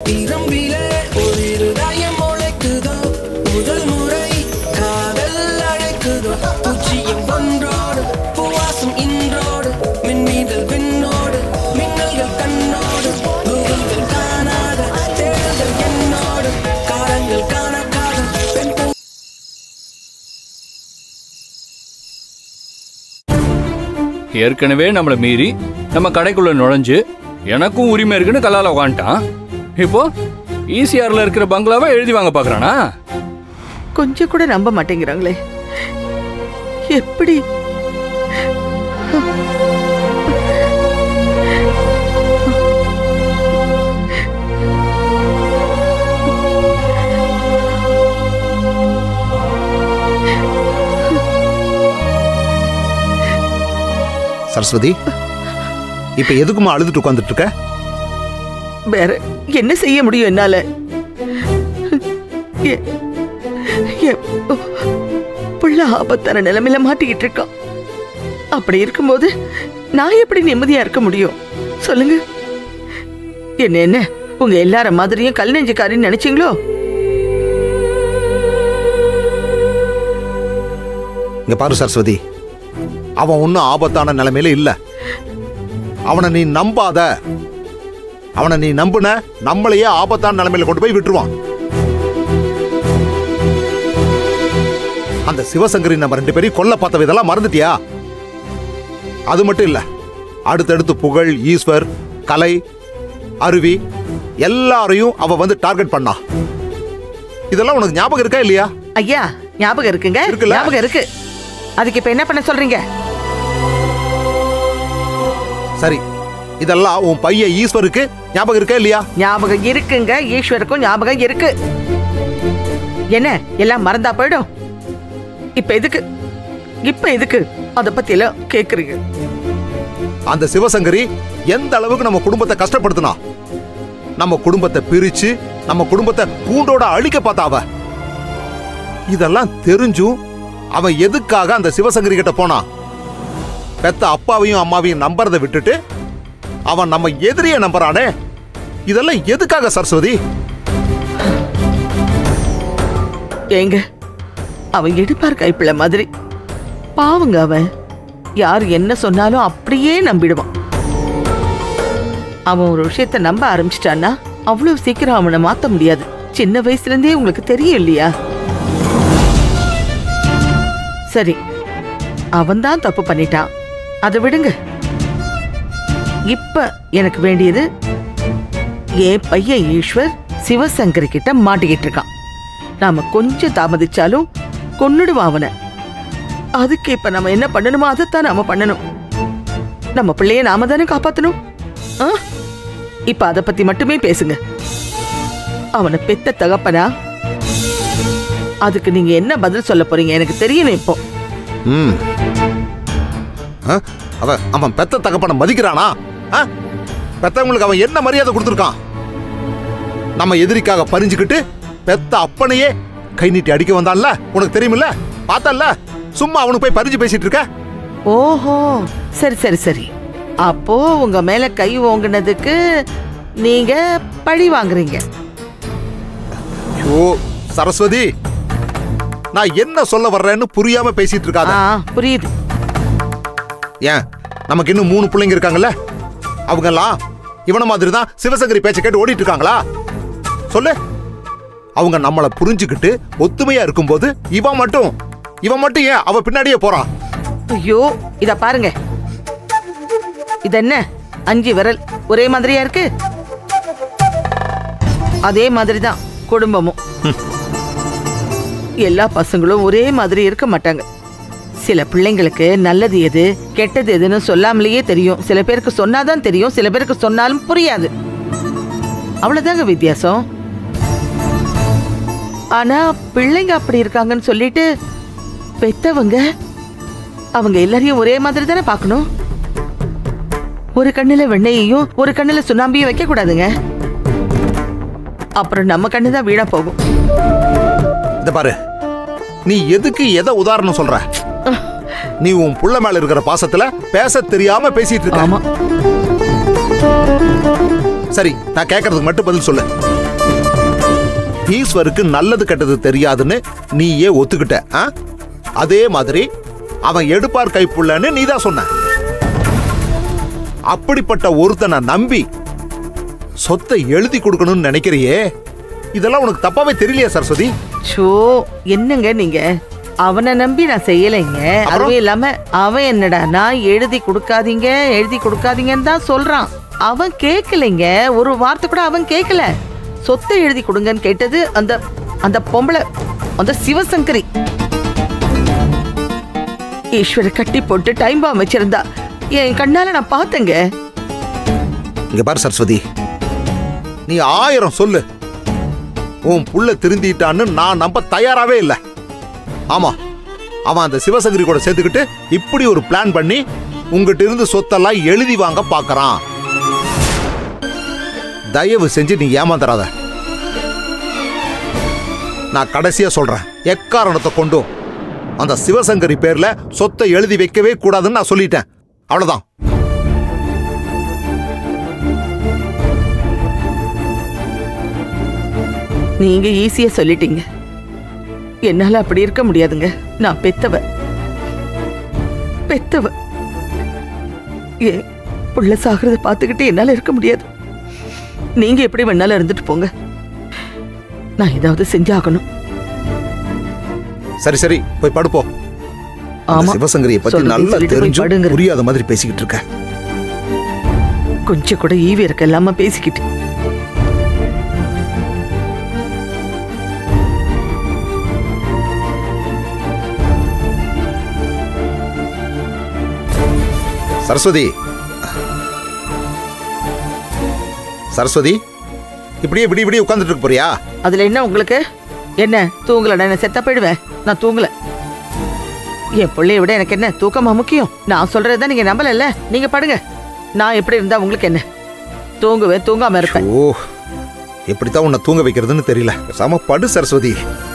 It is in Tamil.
இரும்பிலே ஒரு இருதயம் முளைக்குதோ முதல் முறை காதல் அழைக்குதோ பூச்சியம் ஒன்றோடு பூவாசம் இன்றோடு மின்மீதல் விண்ணோடு மின்னல்கள் கண்ணோடு பூகங்கள் காணாத தேடுதல் என்னோடு காலங்கள் காணக்காத பெண் பூ ஏற்கனவே நம்மளை மீறி நம்ம கடைக்குள்ள நுழைஞ்சு எனக்கும் உரிமை இருக்குன்னு கல்லால உக்காந்துட்டான் இப்போ ஈசிஆர்ல இருக்கிற பங்களாவை எழுதி வாங்க பாக்குறானா கொஞ்சம் கூட நம்ப மாட்டேங்கிறாங்களே எப்படி சரஸ்வதி இப்ப எதுக்குமா அழுதுட்டு உட்காந்துட்டு இருக்க வேற என்ன செய்ய முடியும் என்னால எ- எ- புள்ள ஆபத்தான நிலைமையில மாட்டிக்கிட்டு இருக்கான் அப்படி இருக்கும்போது நான் எப்படி நிம்மதியா இருக்க முடியும் சொல்லுங்க என்ன என்ன உங்க எல்லார மாதிரியும் கல் நெஞ்சுக்காரின்னு நினைச்சீங்களோ இங்க பாரு சரஸ்வதி அவன் ஒன்றும் ஆபத்தான நிலைமையில இல்ல அவனை நீ நம்பாத அவனை நீ நம்புன நம்மளையே ஆபத்தான நிலைமையில கொண்டு போய் விட்டுருவான் அந்த சிவசங்கரி நம்ம ரெண்டு பேரையும் கொல்ல பார்த்த விதெல்லாம் மறந்துட்டியா அது மட்டும் இல்ல அடுத்தடுத்து புகழ் ஈஸ்வர் கலை அருவி எல்லாரையும் அவ வந்து டார்கெட் பண்ணா இதெல்லாம் உனக்கு ஞாபகம் இருக்கா இல்லையா ஐயா ஞாபகம் இருக்குங்க இருக்குல்ல? ஞாபகம் இருக்கு அதுக்கு இப்ப என்ன பண்ண சொல்றீங்க சரி இதெல்லாம் உன் பையன் ஈஸ்வருக்கு ஞாபகம் இருக்கா இல்லையா ஞாபகம் இருக்குங்க ஈஸ்வருக்கும் ஞாபகம் இருக்கு என்ன எல்லாம் மறந்தா போயிடும் இப்ப எதுக்கு இப்ப எதுக்கு அத பத்தி எல்லாம் கேக்குறீங்க அந்த சிவசங்கரி எந்த அளவுக்கு நம்ம குடும்பத்தை கஷ்டப்படுத்தினா நம்ம குடும்பத்தை பிரிச்சு நம்ம குடும்பத்தை கூண்டோட அழிக்க பார்த்தா அவ இதெல்லாம் தெரிஞ்சும் அவன் எதுக்காக அந்த சிவசங்கரி கிட்ட போனான் பெத்த அப்பாவையும் அம்மாவையும் நம்புறதை விட்டுட்டு அவன் நம்ம எதிரிய நம்புறானே இதெல்லாம் எதுக்காக சரஸ்வதி ஏங்க அவன் எடுப்பார் கைப்பிள்ளை மாதிரி பாவங்க அவன் யார் என்ன சொன்னாலும் அப்படியே நம்பிடுவான் அவன் ஒரு விஷயத்த நம்ப ஆரம்பிச்சிட்டான்னா அவ்வளவு சீக்கிரம் அவனை மாத்த முடியாது சின்ன வயசுல இருந்தே உங்களுக்கு தெரியும் இல்லையா சரி அவன் தான் தப்பு பண்ணிட்டான் அதை விடுங்க இப்ப எனக்கு வேண்டியது என் பையன் ஈஸ்வர் சிவசங்கரி கிட்ட மாட்டிக்கிட்டு இருக்கான் நாம கொஞ்சம் தாமதிச்சாலும் கொன்னுடுவான் அவனை அதுக்கு இப்ப நம்ம என்ன பண்ணணுமோ அதைத்தான் நாம பண்ணணும் நம்ம பிள்ளைய நாம தானே காப்பாத்தணும் ஆ? இப்ப அதை பத்தி மட்டுமே பேசுங்க அவனை பெத்த தகப்பனா அதுக்கு நீங்க என்ன பதில் சொல்ல போறீங்க எனக்கு தெரியணும் இப்போ ம் ஆ? அவன் அவன் பெத்த தகப்பனை மதிக்கிறானா ஆ? பெத்தவங்களுக்கு அவன் என்ன மரியாதை கொடுத்துருக்கான் நம்ம எதிரிக்காக பறிஞ்சுக்கிட்டு பெத்த அப்பனையே கை நீட்டி அடிக்க வந்தான்ல உனக்கு தெரியுமில்ல பார்த்தல்ல சும்மா அவனுக்கு போய் பறிஞ்சு பேசிட்டு இருக்க ஓஹோ சரி சரி சரி அப்போ உங்க மேல கை ஓங்குனதுக்கு நீங்க பழி வாங்குறீங்க ஐயோ சரஸ்வதி நான் என்ன சொல்ல வர்றேன்னு புரியாம பேசிட்டு இருக்காத ஆ புரியுது ஏன் நமக்கு இன்னும் மூணு பிள்ளைங்க இருக்காங்கல்ல அவங்க எல்லாம் இவன மாதிரி தான் சிவசங்கரி பேச்சை கேட்டு ஓடிட்டு இருக்காங்களா சொல்லு அவங்க நம்மளை புரிஞ்சுக்கிட்டு ஒத்துமையா இருக்கும்போது இவன் மட்டும் இவன் மட்டும் ஏன் அவ பின்னாடியே போறான் ஐயோ இத பாருங்க இது என்ன அஞ்சு விரல் ஒரே மாதிரியா இருக்கு அதே மாதிரி தான் குடும்பமும் எல்லா பசங்களும் ஒரே மாதிரி இருக்க மாட்டாங்க சில பிள்ளைங்களுக்கு நல்லது எது கெட்டது எதுன்னு சொல்லாமலேயே தெரியும் சில பேருக்கு சொன்னாதான் தெரியும் சில பேருக்கு சொன்னாலும் புரியாது அவ்வளவுதாங்க வித்தியாசம் ஆனா பிள்ளைங்க அப்படி இருக்காங்கன்னு சொல்லிட்டு பெத்தவங்க அவங்க எல்லாரையும் ஒரே மாதிரி தானே பார்க்கணும் ஒரு கண்ணுல வெண்ணெயையும் ஒரு கண்ணுல சுண்ணாம்பியும் வைக்க கூடாதுங்க அப்புறம் நம்ம கண்ணு தான் வீணா போகும் இந்த பாரு நீ எதுக்கு எதை உதாரணம் சொல்ற நீ உன் புள்ள மேல இருக்கிற பாசத்துல பேச தெரியாம பேசிட்டு இருக்க ஆமா சரி நான் கேட்கறதுக்கு மட்டும் பதில் சொல்லு ஈஸ்வருக்கு நல்லது கெட்டது தெரியாதுன்னு நீயே ஒத்துக்கிட்ட ஆ? அதே மாதிரி அவன் எடுப்பார் கைப்புள்ளன்னு நீ தான் சொன்ன அப்படிப்பட்ட ஒருத்தனை நம்பி சொத்தை எழுதி கொடுக்கணும்னு நினைக்கிறியே இதெல்லாம் உனக்கு தப்பாவே தெரியலையா சரஸ்வதி ஷோ என்னங்க நீங்க அவனை நம்பி நான் செய்யலைங்க அதுவும் இல்லாம அவன் என்னடா நான் எழுதி கொடுக்காதீங்க எழுதி கொடுக்காதீங்கன்னு தான் சொல்றான் அவன் கேட்கலைங்க ஒரு வார்த்தை கூட அவன் கேட்கல சொத்தை எழுதி கொடுங்கன்னு கேட்டது அந்த அந்த பொம்பளை அந்த சிவசங்கரி ஈஸ்வர கட்டி போட்டு டைம் பாம் வச்சிருந்தா என் கண்ணால நான் பார்த்தேங்க இங்க பாரு சரஸ்வதி நீ ஆயிரம் சொல்லு உன் புள்ள திருந்திட்டான்னு நான் நம்ப தயாராவே இல்லை ஆமா அவன் அந்த சிவசங்கரி கூட சேர்த்துக்கிட்டு இப்படி ஒரு பிளான் பண்ணி உங்ககிட்ட இருந்து சொத்தெல்லாம் எழுதி வாங்க பார்க்கறான் தயவு செஞ்சு நீ ஏமாந்துறாத நான் கடைசியா சொல்றேன் எக்காரணத்தை கொண்டும் அந்த சிவசங்கரி பேர்ல சொத்தை எழுதி வைக்கவே கூடாதுன்னு நான் சொல்லிட்டேன் அவ்வளவுதான் நீங்க ஈஸியா சொல்லிட்டீங்க என்னால அப்படி இருக்க முடியாதுங்க நான் பெத்தவ பெத்தவ ஏ புள்ள சாகிறத பார்த்துக்கிட்டு என்னால இருக்க முடியாது நீங்க எப்படி வேணாலும் இருந்துட்டு போங்க நான் ஏதாவது செஞ்சாகணும் சரி சரி போய் படுப்போம் ஆமா சிவசங்கரியை பத்தி சொல்லுங்க, நல்லா சொல்லிட்டு போய் தெரிஞ்சு படுங்க. புரியாத மாதிரி பேசிக்கிட்டு இருக்க கொஞ்சம் கூட ஈவி இருக்க இல்லாம பேசிக்கிட்டு சரஸ்வதி சரஸ்வதி இப்படியே இப்படி இப்படி உட்கார்ந்துட்டு இருக்க போறியா அதுல என்ன உங்களுக்கு என்ன தூங்கலடா என்ன செத்தா போயிடுவேன் நான் தூங்கல என் பிள்ளைய விட எனக்கு என்ன தூக்கமா முக்கியம் நான் சொல்றதுதான் நீங்க நம்பலல்ல நீங்க படுங்க நான் எப்படி இருந்தா உங்களுக்கு என்ன தூங்குவேன் தூங்காம இருப்பேன் ஓ எப்படித்தான் உன்னை தூங்க வைக்கிறதுன்னு தெரியல சம படு சரஸ்வதி